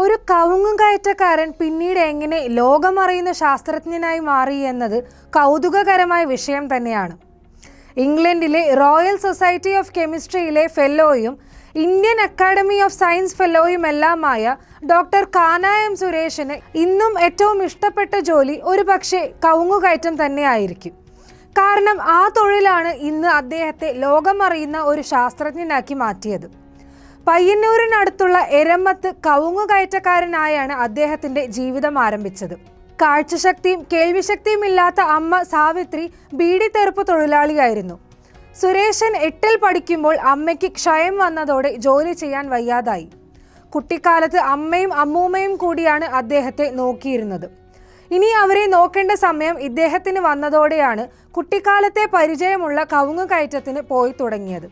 ഒരു കവുങ്ങുകയറ്റക്കാരൻ പിന്നീട് എങ്ങനെ ലോകമറിയുന്ന ശാസ്ത്രജ്ഞനായി മാറി എന്നത് കൗതുകകരമായ വിഷയം തന്നെയാണ് ഇംഗ്ലണ്ടിലെ റോയൽ സൊസൈറ്റി ഓഫ് കെമിസ്ട്രിയിലെ ഫെല്ലോയും ഇന്ത്യൻ അക്കാഡമി ഓഫ് സയൻസ് ഫെല്ലോയുമെല്ലാമായ ഡോക്ടർ കാനായം സുരേഷിന് ഇന്നും ഏറ്റവും ഇഷ്ടപ്പെട്ട ജോലി ഒരു പക്ഷേ കവുങ്ങുകയറ്റം തന്നെയായിരിക്കും കാരണം ആ തൊഴിലാണ് ഇന്ന് അദ്ദേഹത്തെ ലോകമറിയുന്ന ഒരു ശാസ്ത്രജ്ഞനാക്കി മാറ്റിയത് പയ്യന്നൂരിനടുത്തുള്ള എരമത്ത് കവുങ്ങുകയറ്റക്കാരനായാണ് അദ്ദേഹത്തിന്റെ ജീവിതം ആരംഭിച്ചത് കാഴ്ചശക്തിയും കേൾവിശക്തിയും ഇല്ലാത്ത അമ്മ സാവിത്രി ബീഡി തെറുപ്പ് തൊഴിലാളിയായിരുന്നു സുരേഷൻ എട്ടിൽ പഠിക്കുമ്പോൾ അമ്മയ്ക്ക് ക്ഷയം വന്നതോടെ ജോലി ചെയ്യാൻ വയ്യാതായി കുട്ടിക്കാലത്ത് അമ്മയും അമ്മൂമ്മയും കൂടിയാണ് അദ്ദേഹത്തെ നോക്കിയിരുന്നത് ഇനി അവരെ നോക്കേണ്ട സമയം ഇദ്ദേഹത്തിന് വന്നതോടെയാണ് കുട്ടിക്കാലത്തെ പരിചയമുള്ള കവുങ്ങുകയറ്റത്തിന് പോയി തുടങ്ങിയത്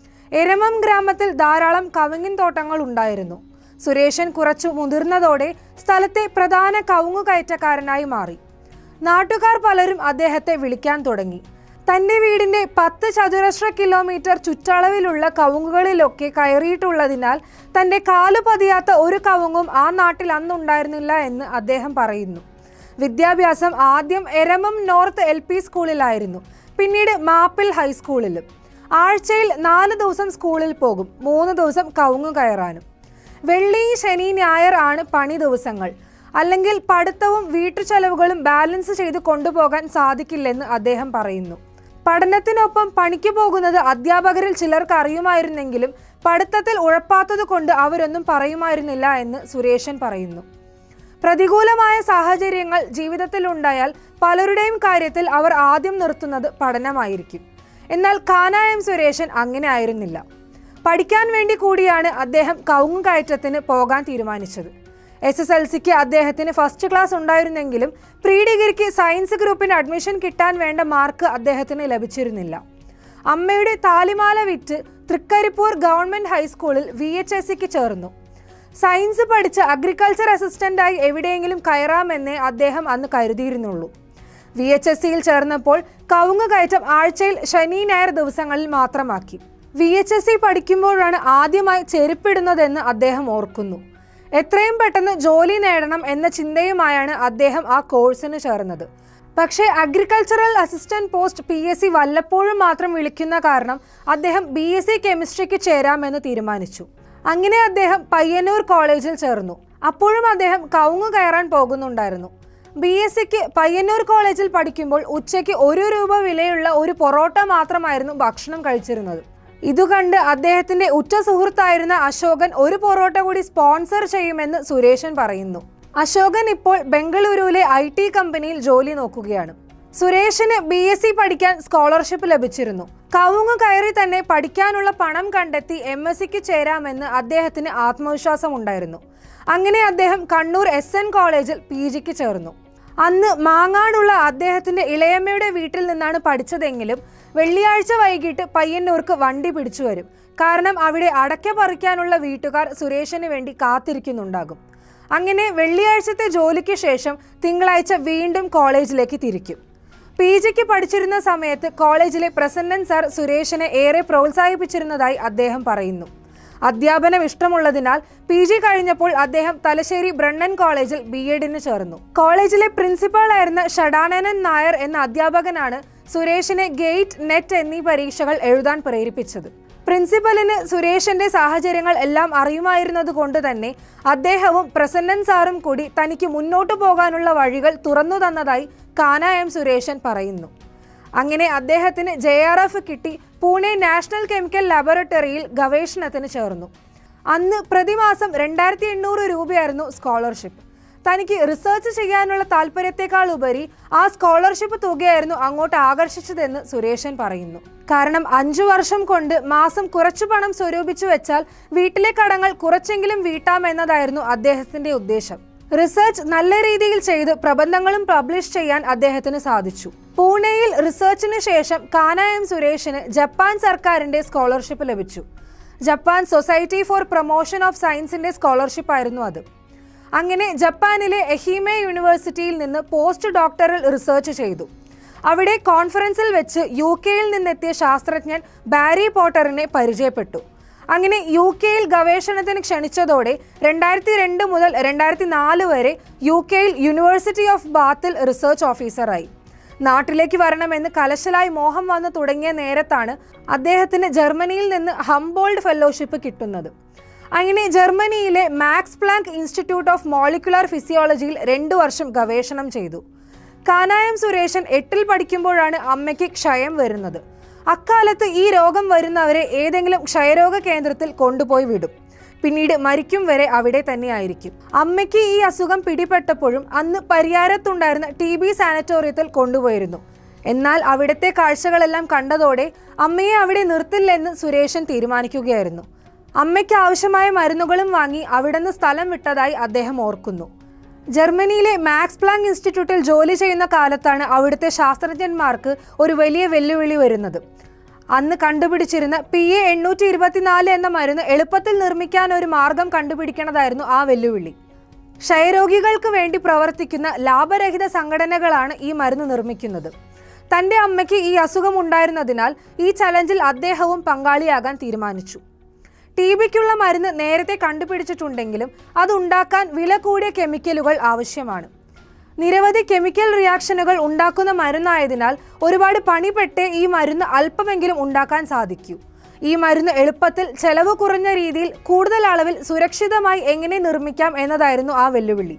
എരമം ഗ്രാമത്തിൽ ധാരാളം കവുങ്ങിൻ തോട്ടങ്ങൾ ഉണ്ടായിരുന്നു സുരേഷൻ കുറച്ചു മുതിർന്നതോടെ സ്ഥലത്തെ പ്രധാന കവുങ്ങുകയറ്റക്കാരനായി മാറി നാട്ടുകാർ പലരും അദ്ദേഹത്തെ വിളിക്കാൻ തുടങ്ങി തന്റെ വീടിന്റെ പത്ത് ചതുരശ്ര കിലോമീറ്റർ ചുറ്റളവിലുള്ള കവുങ്ങുകളിലൊക്കെ കയറിയിട്ടുള്ളതിനാൽ തന്റെ കാലു പതിയാത്ത ഒരു കവുങ്ങും ആ നാട്ടിൽ അന്നുണ്ടായിരുന്നില്ല എന്ന് അദ്ദേഹം പറയുന്നു വിദ്യാഭ്യാസം ആദ്യം എരമം നോർത്ത് എൽ പി സ്കൂളിലായിരുന്നു പിന്നീട് മാപ്പിൽ ഹൈസ്കൂളിലും ആഴ്ചയിൽ നാല് ദിവസം സ്കൂളിൽ പോകും മൂന്ന് ദിവസം കവുങ്ങു കയറാനും വെള്ളി ശനി ഞായർ ആണ് പണി ദിവസങ്ങൾ അല്ലെങ്കിൽ പഠിത്തവും വീട്ടുചെലവുകളും ബാലൻസ് ചെയ്ത് കൊണ്ടുപോകാൻ സാധിക്കില്ലെന്ന് അദ്ദേഹം പറയുന്നു പഠനത്തിനൊപ്പം പണിക്ക് പോകുന്നത് അധ്യാപകരിൽ ചിലർക്ക് അറിയുമായിരുന്നെങ്കിലും പഠിത്തത്തിൽ ഉഴപ്പാത്തത് കൊണ്ട് അവരൊന്നും പറയുമായിരുന്നില്ല എന്ന് സുരേഷൻ പറയുന്നു പ്രതികൂലമായ സാഹചര്യങ്ങൾ ജീവിതത്തിൽ ഉണ്ടായാൽ പലരുടെയും കാര്യത്തിൽ അവർ ആദ്യം നിർത്തുന്നത് പഠനമായിരിക്കും എന്നാൽ കാനായം സുരേഷൻ അങ്ങനെ ആയിരുന്നില്ല പഠിക്കാൻ വേണ്ടി കൂടിയാണ് അദ്ദേഹം കവുങ്ങുകയറ്റത്തിന് പോകാൻ തീരുമാനിച്ചത് എസ് എസ് എൽ സിക്ക് അദ്ദേഹത്തിന് ഫസ്റ്റ് ക്ലാസ് ഉണ്ടായിരുന്നെങ്കിലും പ്രീ ഡിഗ്രിക്ക് സയൻസ് ഗ്രൂപ്പിന് അഡ്മിഷൻ കിട്ടാൻ വേണ്ട മാർക്ക് അദ്ദേഹത്തിന് ലഭിച്ചിരുന്നില്ല അമ്മയുടെ താലിമാല വിറ്റ് തൃക്കരിപ്പൂർ ഗവൺമെന്റ് ഹൈസ്കൂളിൽ വി എച്ച് എസ് സിക്ക് ചേർന്നു സയൻസ് പഠിച്ച് അഗ്രികൾച്ചർ അസിസ്റ്റന്റായി എവിടെയെങ്കിലും കയറാമെന്നേ അദ്ദേഹം അന്ന് കരുതിയിരുന്നുള്ളൂ വി എച്ച് എസ് സിയിൽ ചേർന്നപ്പോൾ കവുങ്ങ് കയറ്റം ആഴ്ചയിൽ ശനി ഞായർ ദിവസങ്ങളിൽ മാത്രമാക്കി വി എച്ച് എസ് സി പഠിക്കുമ്പോഴാണ് ആദ്യമായി ചെരുപ്പിടുന്നതെന്ന് അദ്ദേഹം ഓർക്കുന്നു എത്രയും പെട്ടെന്ന് ജോലി നേടണം എന്ന ചിന്തയുമായാണ് അദ്ദേഹം ആ കോഴ്സിന് ചേർന്നത് പക്ഷേ agricultural assistant post P S C വല്ലപ്പോഴും മാത്രം വിളിക്കുന്ന കാരണം അദ്ദേഹം ബി എസ് സി കെമിസ്ട്രിക്ക് ചേരാമെന്ന് തീരുമാനിച്ചു അങ്ങനെ അദ്ദേഹം പയ്യന്നൂർ കോളേജിൽ ചേർന്നു അപ്പോഴും അദ്ദേഹം കവുങ്ങ് കയറാൻ പോകുന്നുണ്ടായിരുന്നു ബി എസ് സിക്ക് പയ്യന്നൂർ കോളേജിൽ പഠിക്കുമ്പോൾ ഉച്ചയ്ക്ക് ഒരു രൂപ വിലയുള്ള ഒരു പൊറോട്ട മാത്രമായിരുന്നു ഭക്ഷണം കഴിച്ചിരുന്നത് ഇതുകണ്ട് അദ്ദേഹത്തിന്റെ ഉറ്റ സുഹൃത്തായിരുന്ന അശോകൻ ഒരു പൊറോട്ട കൂടി സ്പോൺസർ ചെയ്യുമെന്ന് സുരേഷൻ പറയുന്നു അശോകൻ ഇപ്പോൾ ബംഗളൂരുവിലെ ഐ ടി കമ്പനിയിൽ ജോലി നോക്കുകയാണ് സുരേഷിന് ബി എസ് സി പഠിക്കാൻ സ്കോളർഷിപ്പ് ലഭിച്ചിരുന്നു കവുങ്ങ് കയറി തന്നെ പഠിക്കാനുള്ള പണം കണ്ടെത്തി എം എസ് സിക്ക് ചേരാമെന്ന് അദ്ദേഹത്തിന് ആത്മവിശ്വാസം ഉണ്ടായിരുന്നു അങ്ങനെ അദ്ദേഹം കണ്ണൂർ എസ് എൻ കോളേജിൽ പി ജിക്ക് ചേർന്നു അന്ന് മാങ്ങാടുള്ള അദ്ദേഹത്തിന്റെ ഇളയമ്മയുടെ വീട്ടിൽ നിന്നാണ് പഠിച്ചതെങ്കിലും വെള്ളിയാഴ്ച വൈകിട്ട് പയ്യന്നൂർക്ക് വണ്ടി പിടിച്ചു വരും കാരണം അവിടെ അടയ്ക്ക പറിക്കാനുള്ള വീട്ടുകാർ സുരേഷിന് വേണ്ടി കാത്തിരിക്കുന്നുണ്ടാകും അങ്ങനെ വെള്ളിയാഴ്ചത്തെ ജോലിക്ക് ശേഷം തിങ്കളാഴ്ച വീണ്ടും കോളേജിലേക്ക് തിരിക്കും പി ജിക്ക് പഠിച്ചിരുന്ന സമയത്ത് കോളേജിലെ പ്രസന്നൻ സാർ സുരേഷിനെ ഏറെ പ്രോത്സാഹിപ്പിച്ചിരുന്നതായി അദ്ദേഹം പറയുന്നു അധ്യാപനം ഇഷ്ടമുള്ളതിനാൽ പി ജി കഴിഞ്ഞപ്പോൾ അദ്ദേഹം തലശ്ശേരി ബ്രണ്ണൻ കോളേജിൽ ബി എഡിന് ചേർന്നു കോളേജിലെ പ്രിൻസിപ്പാളായിരുന്ന ഷഡാനനൻ നായർ എന്ന അധ്യാപകനാണ് സുരേഷിനെ ഗേറ്റ് നെറ്റ് എന്നീ പരീക്ഷകൾ എഴുതാൻ പ്രേരിപ്പിച്ചത് പ്രിൻസിപ്പലിന് സുരേഷിന്റെ സാഹചര്യങ്ങൾ എല്ലാം അറിയുമായിരുന്നത് കൊണ്ട് തന്നെ അദ്ദേഹവും പ്രസന്നൻ സാറും കൂടി തനിക്ക് മുന്നോട്ടു പോകാനുള്ള വഴികൾ തുറന്നു തന്നതായി കാനായം സുരേഷൻ പറയുന്നു അങ്ങനെ അദ്ദേഹത്തിന് ജെ ആർ എഫ് കിട്ടി പൂനെ നാഷണൽ കെമിക്കൽ ലാബോറട്ടറിയിൽ ഗവേഷണത്തിന് ചേർന്നു അന്ന് പ്രതിമാസം രണ്ടായിരത്തി എണ്ണൂറ് രൂപയായിരുന്നു സ്കോളർഷിപ്പ് തനിക്ക് റിസർച്ച് ചെയ്യാനുള്ള താല്പര്യത്തെക്കാൾ ഉപരി ആ സ്കോളർഷിപ്പ് തുകയായിരുന്നു അങ്ങോട്ട് ആകർഷിച്ചതെന്ന് സുരേഷൻ പറയുന്നു കാരണം അഞ്ചു വർഷം കൊണ്ട് മാസം കുറച്ചു പണം സ്വരൂപിച്ചു വെച്ചാൽ വീട്ടിലെ കടങ്ങൾ കുറച്ചെങ്കിലും വീട്ടാമെന്നതായിരുന്നു അദ്ദേഹത്തിന്റെ ഉദ്ദേശം റിസർച്ച് നല്ല രീതിയിൽ ചെയ്ത് പ്രബന്ധങ്ങളും പബ്ലിഷ് ചെയ്യാൻ അദ്ദേഹത്തിന് സാധിച്ചു പൂനെയിൽ റിസർച്ചിന് ശേഷം കാനായം സുരേഷിന് ജപ്പാൻ സർക്കാരിന്റെ സ്കോളർഷിപ്പ് ലഭിച്ചു Japan society for promotion of സയൻസിന്റെ സ്കോളർഷിപ്പ് ആയിരുന്നു അത് അങ്ങനെ ജപ്പാനിലെ എഹിമെ യൂണിവേഴ്സിറ്റിയിൽ നിന്ന് പോസ്റ്റ് ഡോക്ടറൽ റിസർച്ച് ചെയ്തു അവിടെ കോൺഫറൻസിൽ വെച്ച് യു കെയിൽ നിന്നെത്തിയ ശാസ്ത്രജ്ഞൻ ബാരി പോട്ടറിനെ പരിചയപ്പെട്ടു അങ്ങനെ യു കെയിൽ ഗവേഷണത്തിന് ക്ഷണിച്ചതോടെ രണ്ടായിരത്തി രണ്ട് മുതൽ രണ്ടായിരത്തി നാല് വരെ യു കെയിൽ യൂണിവേഴ്സിറ്റി ഓഫ് ബാത്തിൽ റിസർച്ച് ഓഫീസറായി നാട്ടിലേക്ക് വരണമെന്ന് കലശലായി മോഹം വന്നു തുടങ്ങിയ നേരത്താണ് അദ്ദേഹത്തിന് ജർമ്മനിയിൽ നിന്ന് ഹംബോൾഡ് ഫെലോഷിപ്പ് കിട്ടുന്നത് അങ്ങനെ ജർമ്മനിയിലെ Max Planck institute of molecular ഫിസിയോളജിയിൽ രണ്ടു വർഷം ഗവേഷണം ചെയ്തു കാനായം സുരേഷൻ എട്ടിൽ പഠിക്കുമ്പോഴാണ് അമ്മയ്ക്ക് ക്ഷയം വരുന്നത് അക്കാലത്ത് ഈ രോഗം വരുന്നവരെ ഏതെങ്കിലും ക്ഷയരോഗ കേന്ദ്രത്തിൽ കൊണ്ടുപോയി വിടും പിന്നീട് മരിക്കും വരെ അവിടെ തന്നെയായിരിക്കും അമ്മയ്ക്ക് ഈ അസുഖം പിടിപെട്ടപ്പോഴും അന്ന് പരിയാരത്തുണ്ടായിരുന്ന ടി ബി സാനറ്റോറിയത്തിൽ കൊണ്ടുപോയിരുന്നു എന്നാൽ അവിടുത്തെ കാഴ്ചകളെല്ലാം കണ്ടതോടെ അമ്മയെ അവിടെ നിർത്തില്ലെന്ന് സുരേഷൻ തീരുമാനിക്കുകയായിരുന്നു അമ്മയ്ക്ക് ആവശ്യമായ മരുന്നുകളും വാങ്ങി അവിടുന്ന് സ്ഥലം വിട്ടതായി അദ്ദേഹം ഓർക്കുന്നു ജർമ്മനിയിലെ മാക്സ് പ്ലാങ്ക് ഇൻസ്റ്റിറ്റ്യൂട്ടിൽ ജോലി ചെയ്യുന്ന കാലത്താണ് അവിടുത്തെ ശാസ്ത്രജ്ഞന്മാർക്ക് ഒരു വലിയ വെല്ലുവിളി വരുന്നത് അന്ന് കണ്ടുപിടിച്ചിരുന്ന പി എ എണ്ണൂറ്റി ഇരുപത്തിനാല് എന്ന മരുന്ന് എളുപ്പത്തിൽ നിർമ്മിക്കാൻ ഒരു മാർഗം കണ്ടുപിടിക്കണതായിരുന്നു ആ വെല്ലുവിളി ക്ഷയരോഗികൾക്ക് വേണ്ടി പ്രവർത്തിക്കുന്ന ലാഭരഹിത സംഘടനകളാണ് ഈ മരുന്ന് നിർമ്മിക്കുന്നത് തന്റെ അമ്മയ്ക്ക് ഈ അസുഖം ഉണ്ടായിരുന്നതിനാൽ ഈ ചലഞ്ചിൽ അദ്ദേഹവും പങ്കാളിയാകാൻ തീരുമാനിച്ചു ടി ബിക്കുള്ള മരുന്ന് നേരത്തെ കണ്ടുപിടിച്ചിട്ടുണ്ടെങ്കിലും അതുണ്ടാക്കാൻ വില കൂടിയ കെമിക്കലുകൾ ആവശ്യമാണ് നിരവധി കെമിക്കൽ റിയാക്ഷനുകൾ ഉണ്ടാക്കുന്ന മരുന്നായതിനാൽ ഒരുപാട് പണിപ്പെട്ടേ ഈ മരുന്ന് അല്പമെങ്കിലും ഉണ്ടാക്കാൻ സാധിക്കൂ ഈ മരുന്ന് എളുപ്പത്തിൽ ചെലവ് കുറഞ്ഞ രീതിയിൽ കൂടുതൽ അളവിൽ സുരക്ഷിതമായി എങ്ങനെ നിർമ്മിക്കാം എന്നതായിരുന്നു ആ വെല്ലുവിളി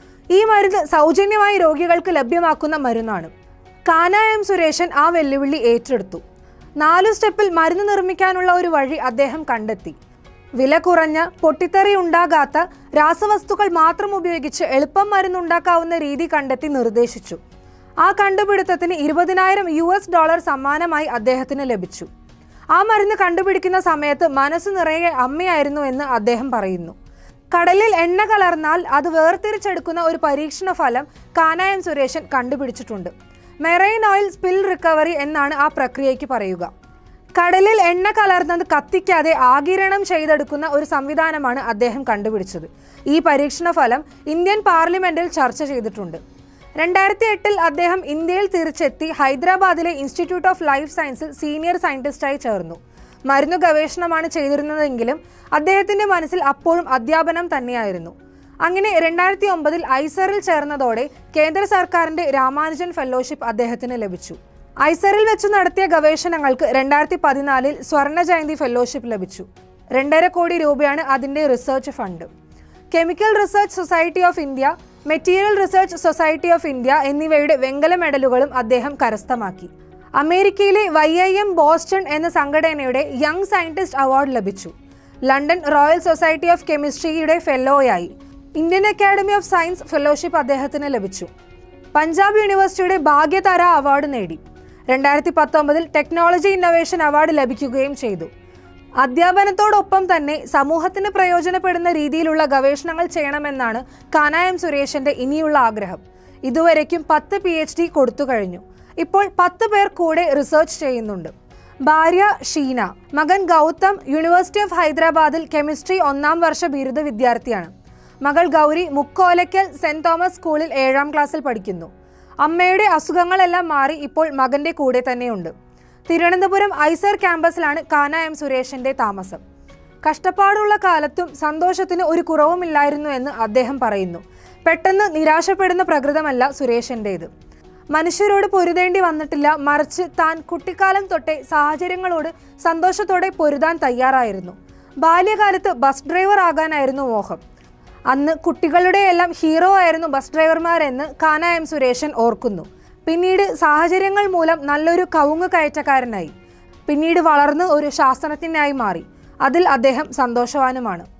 ഈ മരുന്ന് സൗജന്യമായി രോഗികൾക്ക് ലഭ്യമാക്കുന്ന മരുന്നാണ് കാനായം സുരേഷൻ ആ വെല്ലുവിളി ഏറ്റെടുത്തു നാലു സ്റ്റെപ്പിൽ മരുന്ന് നിർമ്മിക്കാനുള്ള ഒരു വഴി അദ്ദേഹം കണ്ടെത്തി വില കുറഞ്ഞ പൊട്ടിത്തെറി ഉണ്ടാകാത്ത രാസവസ്തുക്കൾ മാത്രം ഉപയോഗിച്ച് എളുപ്പം മരുന്നുണ്ടാക്കാവുന്ന രീതി കണ്ടെത്തി നിർദ്ദേശിച്ചു ആ കണ്ടുപിടുത്തത്തിന് ഇരുപതിനായിരം യു എസ് ഡോളർ സമ്മാനമായി അദ്ദേഹത്തിന് ലഭിച്ചു ആ മരുന്ന് കണ്ടുപിടിക്കുന്ന സമയത്ത് മനസ്സ് നിറയെ അമ്മയായിരുന്നു എന്ന് അദ്ദേഹം പറയുന്നു കടലിൽ എണ്ണ കലർന്നാൽ അത് വേർതിരിച്ചെടുക്കുന്ന ഒരു പരീക്ഷണ ഫലം കാനായം സുരേഷൻ കണ്ടുപിടിച്ചിട്ടുണ്ട് മെറൈൻ ഓയിൽ സ്പിൽ റിക്കവറി എന്നാണ് ആ പ്രക്രിയയ്ക്ക് പറയുക കടലിൽ എണ്ണ കലർന്നത് കത്തിക്കാതെ ആകിരണം ചെയ്തെടുക്കുന്ന ഒരു സംവിധാനമാണ് അദ്ദേഹം കണ്ടുപിടിച്ചത് ഈ പരീക്ഷണ ഫലം ഇന്ത്യൻ പാർലമെന്റിൽ ചർച്ച ചെയ്തിട്ടുണ്ട് രണ്ടായിരത്തി എട്ടിൽ അദ്ദേഹം ഇന്ത്യയിൽ തിരിച്ചെത്തി ഹൈദരാബാദിലെ ഇൻസ്റ്റിറ്റ്യൂട്ട് ഓഫ് ലൈഫ് സയൻസിൽ സീനിയർ സയന്റിസ്റ്റായി ചേർന്നു മരുന്ന് ഗവേഷണമാണ് ചെയ്തിരുന്നതെങ്കിലും അദ്ദേഹത്തിന്റെ മനസ്സിൽ അപ്പോഴും അധ്യാപനം തന്നെയായിരുന്നു അങ്ങനെ രണ്ടായിരത്തി ഒമ്പതിൽ ഐസറിൽ ചേർന്നതോടെ കേന്ദ്ര സർക്കാരിന്റെ രാമാനുജൻ ഫെലോഷിപ്പ് അദ്ദേഹത്തിന് ലഭിച്ചു ഐസറിൽ വെച്ച് നടത്തിയ ഗവേഷണങ്ങൾക്ക് രണ്ടായിരത്തി പതിനാലിൽ സ്വർണ്ണ ജയന്തി ഫെലോഷിപ്പ് ലഭിച്ചു രണ്ടര കോടി രൂപയാണ് അതിന്റെ research fund chemical research society of India material research society of India എന്നിവയുടെ വെങ്കല മെഡലുകളും അദ്ദേഹം കരസ്ഥമാക്കി അമേരിക്കയിലെ വൈ ഐ എം ബോസ്റ്റൺ എന്ന സംഘടനയുടെ യങ് സയന്റിസ്റ്റ് അവാർഡ് ലഭിച്ചു ലണ്ടൻ റോയൽ സൊസൈറ്റി ഓഫ് കെമിസ്ട്രിയുടെ ഫെലോയായി Indian academy of science fellowship അദ്ദേഹത്തിന് ലഭിച്ചു പഞ്ചാബ് യൂണിവേഴ്സിറ്റിയുടെ ഭാഗ്യതാര അവാർഡ് നേടി രണ്ടായിരത്തി പത്തൊമ്പതിൽ ടെക്നോളജി ഇന്നൊവേഷൻ അവാർഡ് ലഭിക്കുകയും ചെയ്തു അധ്യാപനത്തോടൊപ്പം തന്നെ സമൂഹത്തിന് പ്രയോജനപ്പെടുന്ന രീതിയിലുള്ള ഗവേഷണങ്ങൾ ചെയ്യണമെന്നാണ് കാനായം സുരേഷിന്റെ ഇനിയുള്ള ആഗ്രഹം ഇതുവരയ്ക്കും പത്ത് പി എച്ച് ഡി കൊടുത്തു കഴിഞ്ഞു ഇപ്പോൾ പത്ത് പേർ കൂടെ റിസർച്ച് ചെയ്യുന്നുണ്ട് ഭാര്യ ഷീന മകൻ ഗൗതം യൂണിവേഴ്സിറ്റി ഓഫ് ഹൈദരാബാദിൽ കെമിസ്ട്രി ഒന്നാം വർഷ ബിരുദ വിദ്യാർത്ഥിയാണ് മകൾ ഗൗരി മുക്കോലയ്ക്കൽ സെന്റ് തോമസ് സ്കൂളിൽ ഏഴാം ക്ലാസ്സിൽ പഠിക്കുന്നു അമ്മയുടെ അസുഖങ്ങളെല്ലാം മാറി ഇപ്പോൾ മകന്റെ കൂടെ തന്നെയുണ്ട് തിരുവനന്തപുരം ഐസർ ക്യാമ്പസിലാണ് കാന എം സുരേഷിന്റെ താമസം കഷ്ടപ്പാടുള്ള കാലത്തും സന്തോഷത്തിന് ഒരു കുറവുമില്ലായിരുന്നു എന്ന് അദ്ദേഹം പറയുന്നു പെട്ടെന്ന് നിരാശപ്പെടുന്ന പ്രകൃതമല്ല സുരേഷിൻ്റേത് മനുഷ്യരോട് പൊരുതേണ്ടി വന്നിട്ടില്ല മറിച്ച് താൻ കുട്ടിക്കാലം തൊട്ടേ സാഹചര്യങ്ങളോട് സന്തോഷത്തോടെ പൊരുതാൻ തയ്യാറായിരുന്നു ബാല്യകാലത്ത് ബസ് ഡ്രൈവർ ആകാനായിരുന്നു മോഹം അന്ന് കുട്ടികളുടെ എല്ലാം ഹീറോ ആയിരുന്നു ബസ് ഡ്രൈവർമാരെന്ന് കാന എം സുരേഷൻ ഓർക്കുന്നു പിന്നീട് സാഹചര്യങ്ങൾ മൂലം നല്ലൊരു കവുങ്ങ് കയറ്റക്കാരനായി പിന്നീട് വളർന്ന് ഒരു ശാസ്ത്രജ്ഞനായി മാറി അതിൽ അദ്ദേഹം സന്തോഷവാനുമാണ്